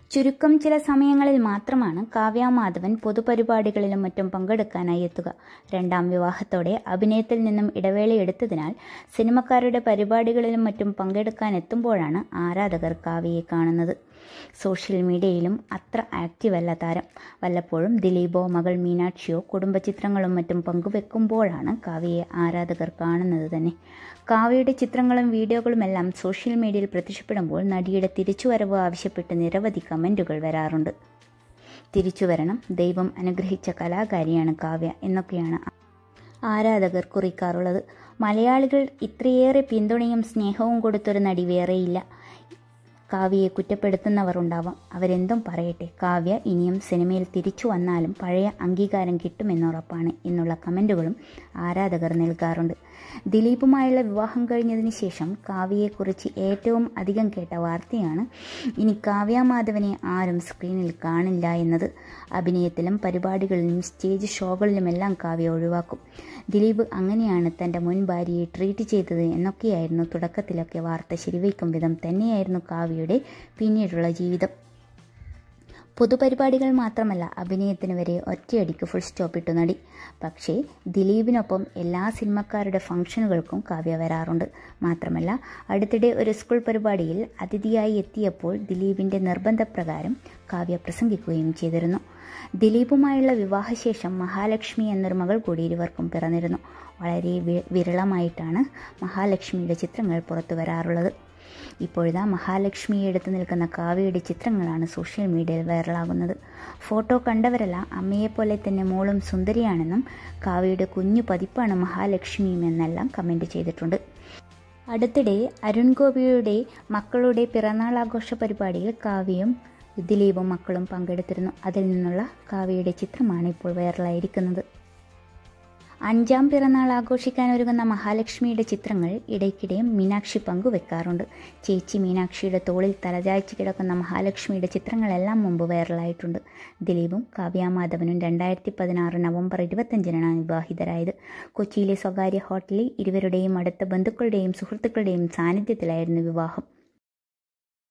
ചുരുക്കം ചില സമയങ്ങളിൽ മാത്രമാണ് കാവ്യ മാധവൻ പൊതുപരിപാടികളിലും മറ്റും പങ്കെടുക്കാനായി എത്തുക രണ്ടാം വിവാഹത്തോടെ അഭിനയത്തിൽ നിന്നും ഇടവേളയെടുത്തതിനാൽ സിനിമക്കാരുടെ പരിപാടികളിലും മറ്റും പങ്കെടുക്കാൻ എത്തുമ്പോഴാണ് ആരാധകർ കാവ്യയെ കാണുന്നത് സോഷ്യൽ മീഡിയയിലും അത്ര ആക്റ്റീവ് അല്ല താരം വല്ലപ്പോഴും ദിലീപോ മകൾ മീനാക്ഷിയോ കുടുംബചിത്രങ്ങളും മറ്റും പങ്കുവെക്കുമ്പോഴാണ് കാവ്യയെ ആരാധകർ കാണുന്നത് തന്നെ കാവ്യയുടെ ചിത്രങ്ങളും വീഡിയോകളുമെല്ലാം സോഷ്യൽ മീഡിയയിൽ പ്രത്യക്ഷപ്പെടുമ്പോൾ നടിയുടെ തിരിച്ചുവരവ് ആവശ്യപ്പെട്ട് നിരവധി കമൻറ്റുകൾ വരാറുണ്ട് തിരിച്ചു വരണം ദൈവം അനുഗ്രഹിച്ച കലാകാരിയാണ് കാവ്യ എന്നൊക്കെയാണ് ആരാധകർ കുറിക്കാറുള്ളത് മലയാളികൾ ഇത്രയേറെ പിന്തുണയും സ്നേഹവും കൊടുത്തൊരു നടി വേറെയില്ല കാവ്യയെ കുറ്റപ്പെടുത്തുന്നവർ ഉണ്ടാവാം അവരെന്തും പറയട്ടെ കാവ്യ ഇനിയും സിനിമയിൽ തിരിച്ചു വന്നാലും പഴയ അംഗീകാരം കിട്ടുമെന്നുറപ്പാണ് എന്നുള്ള കമൻറ്റുകളും ആരാധകർ നൽകാറുണ്ട് ദിലീപുമായുള്ള വിവാഹം കഴിഞ്ഞതിന് ശേഷം കാവ്യയെക്കുറിച്ച് ഏറ്റവും അധികം കേട്ട വാർത്തയാണ് ഇനി കാവ്യ മാധവനെ ആരും സ്ക്രീനിൽ കാണില്ല എന്നത് അഭിനയത്തിലും പരിപാടികളിലും സ്റ്റേജ് ഷോകളിലുമെല്ലാം കാവ്യ ഒഴിവാക്കും ദിലീപ് അങ്ങനെയാണ് തൻ്റെ മുൻ ഭാര്യയെ ട്രീറ്റ് ചെയ്തത് എന്നൊക്കെയായിരുന്നു തുടക്കത്തിലൊക്കെ വാർത്ത ശരിവയ്ക്കും വിധം തന്നെയായിരുന്നു കാവ്യയുടെ പിന്നീടുള്ള ജീവിതം പൊതുപരിപാടികൾ മാത്രമല്ല അഭിനയത്തിന് വരെ ഒറ്റയടിക്ക് ഫുൾ സ്റ്റോപ്പ് ഇട്ടു നടി പക്ഷേ ദിലീപിനൊപ്പം എല്ലാ സിനിമക്കാരുടെ ഫംഗ്ഷനുകൾക്കും കാവ്യ വരാറുണ്ട് മാത്രമല്ല അടുത്തിടെ ഒരു സ്കൂൾ പരിപാടിയിൽ അതിഥിയായി എത്തിയപ്പോൾ ദിലീപിൻ്റെ നിർബന്ധപ്രകാരം കാവ്യ പ്രസംഗിക്കുകയും ചെയ്തിരുന്നു ദിലീപുമായുള്ള വിവാഹശേഷം മഹാലക്ഷ്മി എന്നൊരു മകൾ കൂടി ഇരുവർക്കും പിറന്നിരുന്നു വളരെ വിരളമായിട്ടാണ് മഹാലക്ഷ്മിയുടെ ചിത്രങ്ങൾ പുറത്തു വരാറുള്ളത് ഇപ്പോഴിതാ മഹാലക്ഷ്മിയെ എടുത്തു നിൽക്കുന്ന കാവ്യയുടെ ചിത്രങ്ങളാണ് സോഷ്യൽ മീഡിയയിൽ വൈറലാകുന്നത് ഫോട്ടോ കണ്ടവരെല്ലാം അമ്മയെപ്പോലെ തന്നെ മോളും സുന്ദരിയാണെന്നും കാവ്യയുടെ കുഞ്ഞു പതിപ്പാണ് മഹാലക്ഷ്മിയും എന്നെല്ലാം കമൻറ്റ് ചെയ്തിട്ടുണ്ട് അടുത്തിടെ അരുൺ ഗോപിയുടെ മക്കളുടെ പിറന്നാൾ ആഘോഷ പരിപാടിയിൽ കാവ്യയും ദിലീപും മക്കളും പങ്കെടുത്തിരുന്നു അതിൽ നിന്നുള്ള കാവ്യയുടെ ചിത്രമാണ് ഇപ്പോൾ വൈറലായിരിക്കുന്നത് അഞ്ചാം പിറന്നാൾ ആഘോഷിക്കാൻ ഒരുങ്ങുന്ന മഹാലക്ഷ്മിയുടെ ചിത്രങ്ങൾ ഇടയ്ക്കിടെ മീനാക്ഷി പങ്കുവെക്കാറുണ്ട് ചേച്ചി മീനാക്ഷിയുടെ തോളിൽ തലചായ്ച്ച് കിടക്കുന്ന മഹാലക്ഷ്മിയുടെ ചിത്രങ്ങളെല്ലാം മുമ്പ് വൈറലായിട്ടുണ്ട് ദിലീപും കാവ്യാമാധവനും രണ്ടായിരത്തി പതിനാറ് നവംബർ ഇരുപത്തഞ്ചിനാണ് വിവാഹിതരായത് കൊച്ചിയിലെ സ്വകാര്യ ഹോട്ടലിൽ ഇരുവരുടെയും അടുത്ത ബന്ധുക്കളുടെയും സുഹൃത്തുക്കളുടെയും സാന്നിധ്യത്തിലായിരുന്നു വിവാഹം